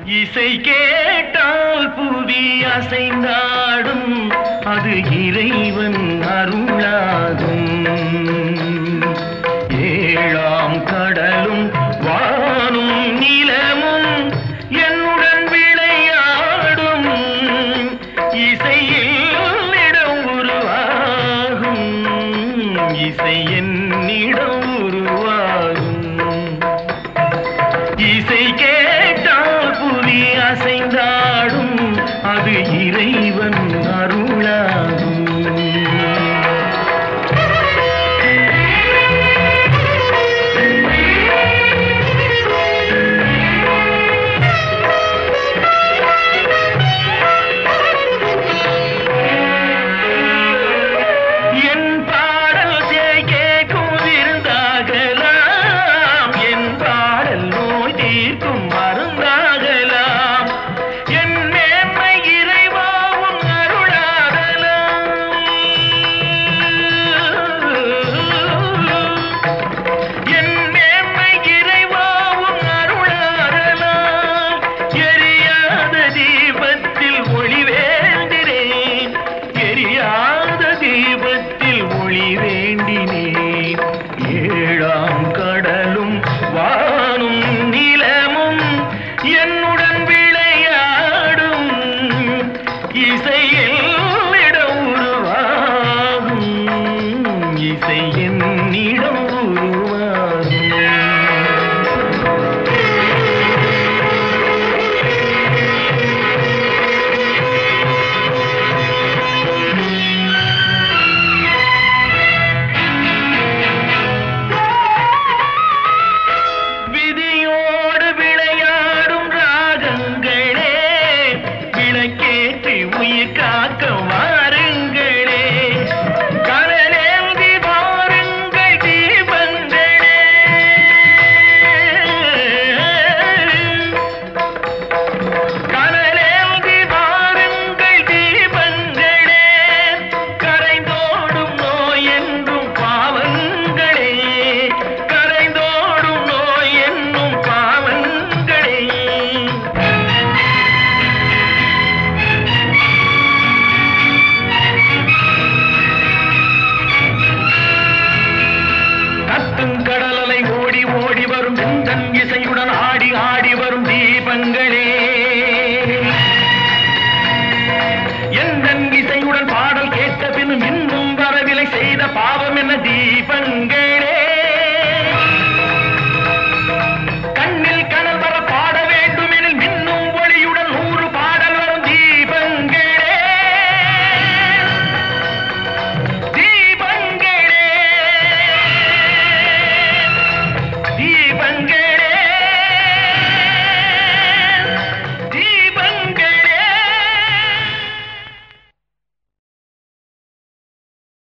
இசை கேட்டால் புவி அசைந்தாடும் அது இறைவன் அருளாகும் ஏழாம் கடலும் வானும் நிலமும் என்னுடன் விளையாடும் இசையில் இடம் உருவாகும் இசை என்னிடம் உருவாகும் இசை கேட்டால் புவி அசைந்தாடும் அது இறைவன் அருளாகும் என் பாடல் சேய் கேட்கும் விருந்தாகலாம் என் பாடல் நோய் தீர்க்கும் மருந்தாகலாம் என் மேன்மை இறைவாவும் அருளாதலாம் என் மேன்மை இறைவாவும் அருளாரலாம் எரியாத தீபத்தில் ஒளி வேண்டினேன் எரியாத தீபத்தில் ஒளி வேண்டினேன் ஏழாம் கடலும் வானும் நிலமும் என்னுடன் விளையாடும் இசை